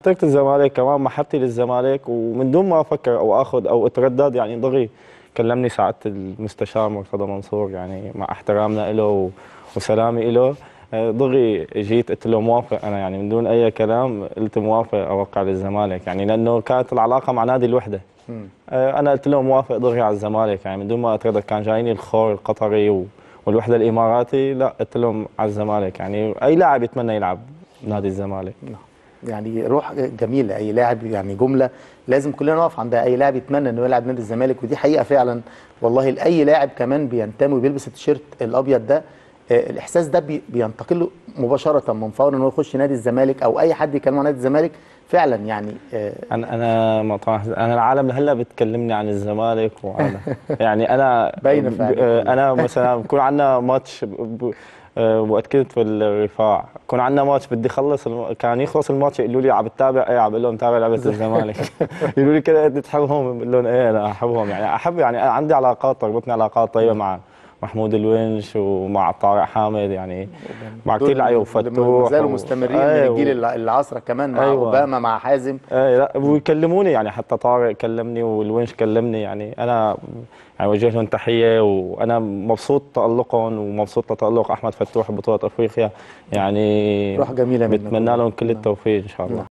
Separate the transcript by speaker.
Speaker 1: تركت الزمالك كمان محبتي للزمالك ومن دون ما افكر او اخذ او اتردد يعني دغري كلمني سعاده المستشار مرتضى منصور يعني مع احترامنا له وسلامي له دغري جيت قلت له موافق انا يعني من دون اي كلام قلت موافق اوقع للزمالك يعني لانه كانت العلاقه مع نادي الوحده انا قلت له موافق دغري على الزمالك يعني من دون ما اتردد كان جايني الخور القطري والوحده الاماراتي لا قلت لهم على الزمالك يعني اي لاعب يتمنى يلعب نادي الزمالك
Speaker 2: يعني روح جميله اي لاعب يعني جمله لازم كلنا نقف عندها اي لاعب يتمنى انه يلعب نادي الزمالك ودي حقيقه فعلا والله لاي لاعب كمان بينتمي وبيلبس التيشيرت الابيض ده آه، الاحساس ده بي- بينتقل له مباشره من فور ان هو يخش نادي الزمالك او اي حد يكلمه عن نادي الزمالك فعلا يعني آه،
Speaker 1: انا انا ما طبعا انا العالم هلا بتكلمني عن الزمالك وعن يعني انا
Speaker 2: باينة
Speaker 1: ب-
Speaker 2: فعلا.
Speaker 1: انا مثلا بكون عندنا ماتش ب- ب- آه، وقت كنت في الرفاع كون عندنا ماتش بدي اخلص الم... كان يخلص الماتش يقولوا لي عم بتتابع ايه عم بقول لهم تابع لعبه الزمالك يقولوا لي كده انت تحبهم بقول لهم ايه انا احبهم يعني احب يعني أنا عندي علاقات تربطني علاقات طيبه مع محمود الونش ومع طارق حامد يعني مع كثير لعيبه وفتوح
Speaker 2: ما زالوا
Speaker 1: و-
Speaker 2: مستمرين
Speaker 1: أيه،
Speaker 2: من
Speaker 1: و-
Speaker 2: الجيل الع- العصر كمان مع
Speaker 1: أيوة.
Speaker 2: اوباما مع حازم
Speaker 1: ايه لا ويكلموني يعني حتى طارق كلمني والونش كلمني يعني انا يعني وجه لهم تحيه وانا مبسوط تالقهم ومبسوط تالق احمد فتوح ببطوله افريقيا يعني
Speaker 2: روح جميله منك
Speaker 1: بتمنى لهم كل التوفيق ان شاء الله